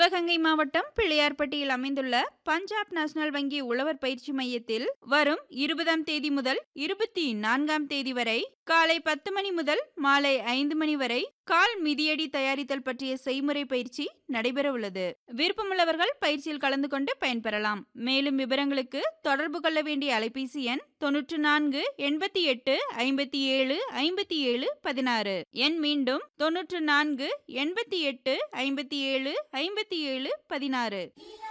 சிவகங்கை மாவட்டம் பிள்ளையார்பட்டியில் அமைந்துள்ள பஞ்சாப் நேஷனல் வங்கி உழவர் பயிற்சி மையத்தில் வரும் இருபதாம் தேதி முதல் இருபத்தி நான்காம் தேதி வரை காலை பத்து மணி முதல் மாலை ஐந்து மணி வரை கால் மிதியடி தயாரித்தல் பற்றிய செய்முறை பயிற்சி நடைபெற உள்ளது விருப்பமுள்ளவர்கள் பயிற்சியில் கலந்து கொண்டு பயன்பெறலாம் மேலும் விவரங்களுக்கு தொடர்பு கொள்ள வேண்டிய அலைபேசி எண் தொன்னூற்று நான்கு எண்பத்தி எட்டு ஐம்பத்தி ஏழு ஐம்பத்தி ஏழு பதினாறு எண் மீண்டும் தொன்னூற்று நான்கு எண்பத்தி எட்டு ஐம்பத்தி ஏழு ஐம்பத்தி ஏழு பதினாறு